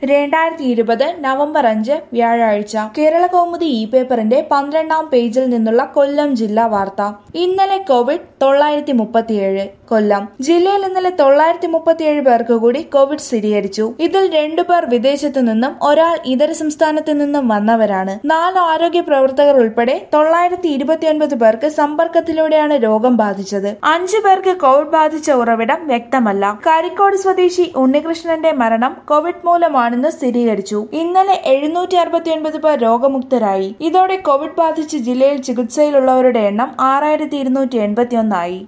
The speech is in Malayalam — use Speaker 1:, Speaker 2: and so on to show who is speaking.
Speaker 1: രണ്ടായിരത്തി ഇരുപത് നവംബർ അഞ്ച് വ്യാഴാഴ്ച കേരള കൗമുദി ഇ പേപ്പറിന്റെ പന്ത്രണ്ടാം പേജിൽ നിന്നുള്ള കൊല്ലം ജില്ലാ വാർത്ത ഇന്നലെ കോവിഡ് തൊള്ളായിരത്തി മുപ്പത്തിയേഴ് കൊല്ലം ജില്ലയിൽ ഇന്നലെ തൊള്ളായിരത്തി മുപ്പത്തിയേഴ് പേർക്ക് കൂടി കോവിഡ് സ്ഥിരീകരിച്ചു ഇതിൽ രണ്ടുപേർ വിദേശത്തു നിന്നും ഒരാൾ ഇതര സംസ്ഥാനത്ത് നിന്നും വന്നവരാണ് നാല് ആരോഗ്യ പ്രവർത്തകർ ഉൾപ്പെടെ തൊള്ളായിരത്തി ഇരുപത്തിയൊൻപത് പേർക്ക് സമ്പർക്കത്തിലൂടെയാണ് രോഗം ബാധിച്ചത് അഞ്ചു പേർക്ക് കോവിഡ് ബാധിച്ച ഉറവിടം വ്യക്തമല്ല കരിക്കോട് സ്വദേശി ഉണ്ണികൃഷ്ണന്റെ മരണം കോവിഡ് മൂലമാണെന്ന് സ്ഥിരീകരിച്ചു ഇന്നലെ എഴുന്നൂറ്റി അറുപത്തിയൊൻപത് പേർ രോഗമുക്തരായി ഇതോടെ കോവിഡ് ബാധിച്ച് ജില്ലയിൽ ചികിത്സയിലുള്ളവരുടെ എണ്ണം ആറായിരത്തി ഇരുന്നൂറ്റി എൺപത്തിയൊന്നായി